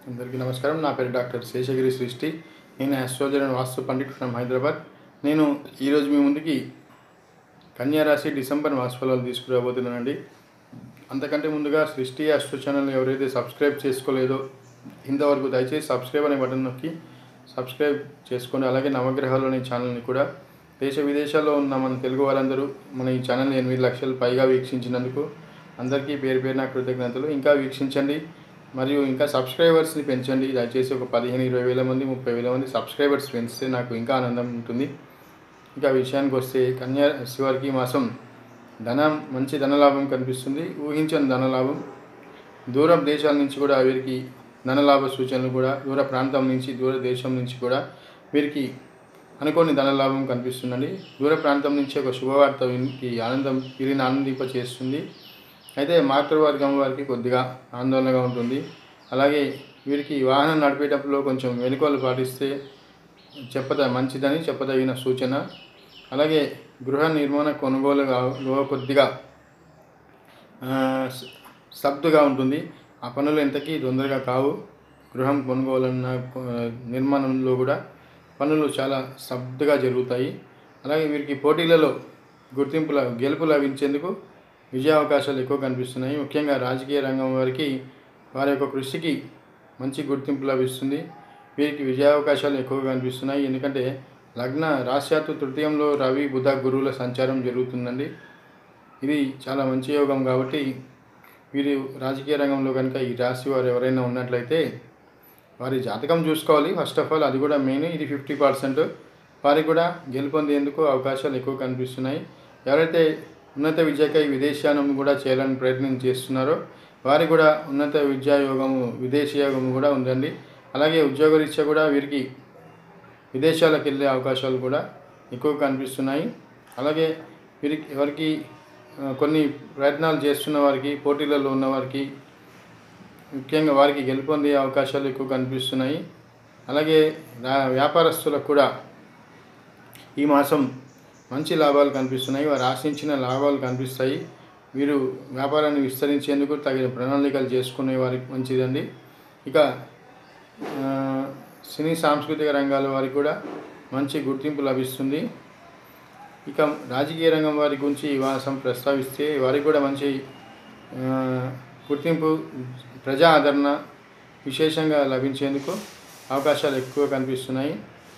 అందరికీ నమస్కారం నా పేరు డాక్టర్ శేషగిరి సృష్టి నేను astrologer and vastu pandit from Hyderabad నేను ఈరోజు మీ ముందుకి కన్యా రాశి డిసెంబర్ మాస ఫలాలు తీసుకురాబోతున్నానండి అంతకంటే ముందుగా సృష్టి ఆస్ట్రో ఛానల్ ఎవరైతే సబ్స్క్రైబ్ చేసుకోలేదో ఇంతవరకు దయచేసి సబ్స్క్రైబ్ అనే బటన్ నొక్కి సబ్స్క్రైబ్ చేసుకోండి అలాగే నవగ్రహాలు అనే ఛానల్ని కూడా దేశ విదేశాల్లో ఉన్న మన తెలుగు వారందరూ మన ఈ ఛానల్ని ఎనిమిది లక్షలు పైగా వీక్షించినందుకు అందరికీ పేరు పేరున కృతజ్ఞతలు ఇంకా వీక్షించండి మరియు ఇంకా సబ్స్క్రైబర్స్ని పెంచండి దయచేసి ఒక పదిహేను ఇరవై వేల మంది ముప్పై వేల మంది సబ్స్క్రైబర్స్ పెంచితే నాకు ఇంకా ఆనందం ఉంటుంది ఇంకా విషయానికి వస్తే కన్యా రాశి వారికి ఈ మాసం ధనం మంచి ధనలాభం కనిపిస్తుంది ఊహించని ధనలాభం దూర దేశాల నుంచి కూడా వీరికి ధనలాభ సూచనలు కూడా దూర ప్రాంతం నుంచి దూర దేశం నుంచి కూడా వీరికి అనుకోని ధనలాభం కనిపిస్తుందండి దూర ప్రాంతం నుంచి ఒక శుభవార్త వీరికి ఆనందం వీరిని ఆనందింప చేస్తుంది అయితే మాతృవర్గం వారికి కొద్దిగా ఆందోళనగా ఉంటుంది అలాగే వీరికి వాహనం నడిపేటప్పుడు కొంచెం వెనుకలు పాటిస్తే చెప్పద మంచిదని చెప్పదగిన సూచన అలాగే గృహ నిర్మాణ కొనుగోలు గా- కొద్దిగా ఆ, స- స్తబ్దుగా ఉంటుంది ఆ పనులు ఎంతకీ తొందరగా కావు గృహం కొనుగోలన్న కొ- నిర్మాణంలో కూడా పనులు చాలా స్తబ్దుగా జరుగుతాయి అలాగే వీరికి పోటీలలో గుర్తింపు ల- గెలుపు లభించేందుకు విజయ అవకాశాలు ఎక్కువ కనిపిస్తున్నాయి ముఖ్యంగా రాజకీయ రంగం వారికి వారి యొక్క కృషికి మంచి గుర్తింపు లభిస్తుంది వీరికి విజయ అవకాశాలు ఎక్కువగా కనిపిస్తున్నాయి ఎందుకంటే లగ్న రాశ్యాత్తు తృతీయంలో రవి బుధ గురువుల సంచారం జరుగుతుందండి ఇది చాలా మంచి యోగం కాబట్టి వీరు రాజకీయ రంగంలో కనుక ఈ రాశి వారు ఎవరైనా ఉన్నట్లయితే వారి జాతకం చూసుకోవాలి ఫస్ట్ ఆఫ్ ఆల్ అది కూడా మెయిన్ ఇది ఫిఫ్టీ పర్సెంట్ వారికి కూడా గెలుపొందేందుకు అవకాశాలు ఎక్కువ కనిపిస్తున్నాయి ఎవరైతే ఉన్నత విద్యకై విదేశానం కూడా చేయాలని ప్రయత్నం చేస్తున్నారో వారికి కూడా ఉన్నత విద్యా యోగము విదేశీ యోగము కూడా ఉందండి అలాగే ఉద్యోగరీత్యా కూడా వీరికి విదేశాలకు వెళ్ళే అవకాశాలు కూడా ఎక్కువ కనిపిస్తున్నాయి అలాగే వీరికి ఎవరికి ఆ, కొన్ని ప్రయత్నాలు చేస్తున్న వారికి పోటీలలో ఉన్న వారికి ముఖ్యంగా వారికి గెలుపొందే అవకాశాలు ఎక్కువ కనిపిస్తున్నాయి అలాగే రా- వ్యాపారస్తులకు కూడా ఈ మాసం మంచి లాభాలు కనిపిస్తున్నాయి వారు ఆశించిన లాభాలు కనిపిస్తాయి వీరు వ్యాపారాన్ని విస్తరించేందుకు తగిన ప్రణాళికలు చేసుకునే వారికి మంచిదండి ఇక ఆ, సినీ సాంస్కృతిక రంగాల వారికి కూడా మంచి గుర్తింపు లభిస్తుంది ఇక రాజకీయ రంగం వారి గురించి ఈ మాసం ప్రస్తావిస్తే వారికి కూడా మంచి ఆ, గుర్తింపు ప్రజా ఆదరణ విశేషంగా లభించేందుకు అవకాశాలు ఎక్కువ కనిపిస్తున్నాయి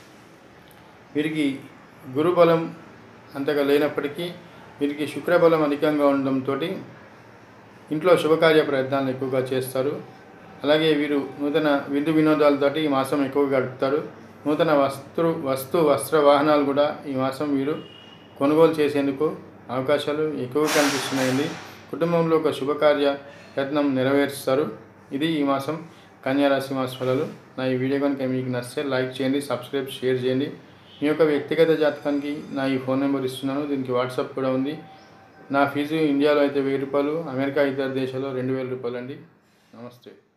వీరికి గురుబలం అంతగా లేనప్పటికీ వీరికి శుక్రబలం అధికంగా ఉండడంతో ఇంట్లో శుభకార్య ప్రయత్నాలు ఎక్కువగా చేస్తారు అలాగే వీరు నూతన విందు వినోదాలతోటి ఈ మాసం ఎక్కువగా గడుపుతారు నూతన వస్తు వస్తు వస్త్ర వాహనాలు కూడా ఈ మాసం వీరు కొనుగోలు చేసేందుకు అవకాశాలు ఎక్కువగా కనిపిస్తున్నాయండి కుటుంబంలో ఒక శుభకార్య యత్నం నెరవేరుస్తారు ఇది ఈ మాసం కన్యా రాశి మాస ఫలాలు నా ఈ వీడియో కనుక మీకు నచ్చితే లైక్ చేయండి సబ్స్క్రైబ్ షేర్ చేయండి మీ యొక్క వ్యక్తిగత జాతకానికి నా ఈ ఫోన్ నెంబర్ ఇస్తున్నాను దీనికి వాట్సాప్ కూడా ఉంది నా ఫీజు ఇండియాలో అయితే వెయ్యి రూపాయలు అమెరికా ఇతర దేశాల్లో రెండు వేల రూపాయలు అండి నమస్తే